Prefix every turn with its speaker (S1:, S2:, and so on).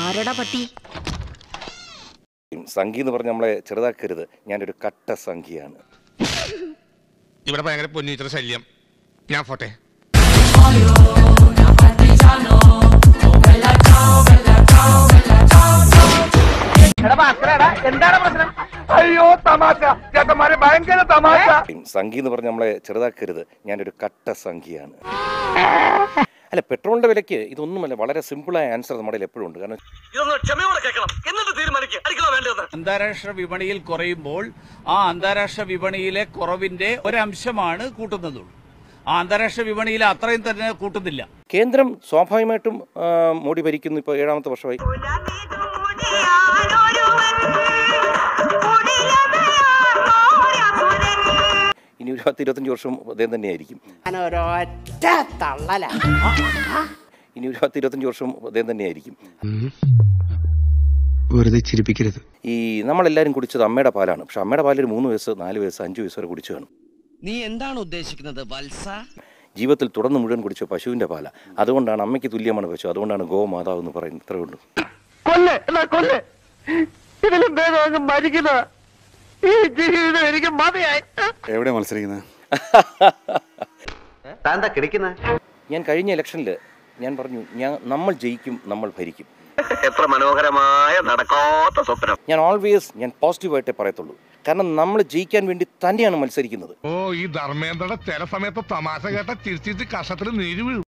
S1: ആരടാ പട്ടി
S2: സംഖ്യ എന്ന് പറഞ്ഞ് നമ്മളെ ചെറുതാക്കരുത് ഞാനൊരു കട്ട സംഖ്യയാണ്
S3: ഇവിടെ ഭയങ്കര പൊന്നീറ്റർ ശല്യം ഞാൻ പോട്ടെ
S2: സംഖ്യ എന്ന് പറഞ്ഞ് നമ്മളെ ചെറുതാക്കരുത് ഞാനൊരു കട്ട സംഖ്യയാണ് അല്ല പെട്രോളിന്റെ വിലയ്ക്ക് ഇതൊന്നുമല്ല വളരെ സിമ്പിളായ ആൻസർ നമ്മുടെ കയ്യിൽ എപ്പോഴും ഉണ്ട് കാരണം
S4: ഇതൊന്ന് ക്ഷമയോടെ കേൾക്കണം എന്നിട്ട് തീരുമാനിക്കുക അടിക്കണോ വേണ്ടതെന്ന്
S5: അന്താരാഷ്ട്ര വിപണിയിൽ കുറയുമ്പോൾ ആ അന്താരാഷ്ട്ര വിപണിയിലെ കുറവിന്റെ ഒരംശമാണ് കൂട്ടുന്നതുള്ളൂ ആ അന്താരാഷ്ട്ര വിപണിയിൽ അത്രയും തന്നെ കൂട്ടുന്നില്ല
S2: കേന്ദ്രം സ്വാഭാവികമായിട്ടും ആ, മോഡി ഭരിക്കുന്നു ഇപ്പോൾ ഏഴാമത്തെ വർഷമായി ഇനി ഒരു പത്ത് ഇരുപത്തഞ്ച് വർഷം അദ്ദേഹം തന്നെയായിരിക്കും
S6: ഒരൊറ്റ തള്ളല
S2: ഇനി ഒരു പത്ത് ഇരുപത്തഞ്ച് വർഷം അദ്ദേഹം തന്നെയായിരിക്കും
S7: വെറുതെ ചിരിപ്പിക്കരുത്
S2: ഈ നമ്മളെല്ലാവരും കുടിച്ചത് അമ്മയുടെ പാലാണ് പക്ഷെ അമ്മയുടെ പാലിൽ ഒരു മൂന്ന് വയസ്സ് നാല് വയസ്സ് അഞ്ച് വയസ്സ് വരെ കുടിച്ചു കാണും
S6: നീ എന്താണ് ഉദ്ദേശിക്കുന്നത് വത്സ
S2: ജീവിതത്തിൽ തുടർന്ന് മുഴുവൻ കുടിച്ച പശുവിൻ്റെ പാല അതുകൊണ്ടാണ് അമ്മയ്ക്ക് തുല്യമാണ് പശു അതുകൊണ്ടാണ് ഗോമാതാവ് എന്ന് പറയുന്നത് ഇത്രേ ഉള്ളൂ
S4: കൊല്ലെ എന്നാ കൊല്ലെ ഇതിലും ഭേദം അങ്ങ് മരിക്കുന്ന ഈ ജീവിതം എനിക്ക് മതിയായി
S7: എവിടെ മത്സരിക്കുന്നത്
S4: താന്താ കിടക്കുന്ന
S2: ഞാൻ കഴിഞ്ഞ ഇലക്ഷനിൽ ഞാൻ പറഞ്ഞു ഞാൻ നമ്മൾ ജയിക്കും നമ്മൾ ഭരിക്കും
S4: എത്ര മനോഹരമായ നടക്കാത്ത സ്വപ്നം
S2: ഞാൻ ഓൾവേസ് ഞാൻ പോസിറ്റീവായിട്ടേ പറയത്തുള്ളൂ കാരണം നമ്മൾ ജയിക്കാൻ വേണ്ടി തന്നെയാണ് മത്സരിക്കുന്നത്
S3: ഓ ഈ ധർമ്മേന്ദ്രയുടെ ചില സമയത്ത് തമാശ കേട്ട ചിരിച്ചിട്ട് കഷത്തിൽ നീര് വീഴും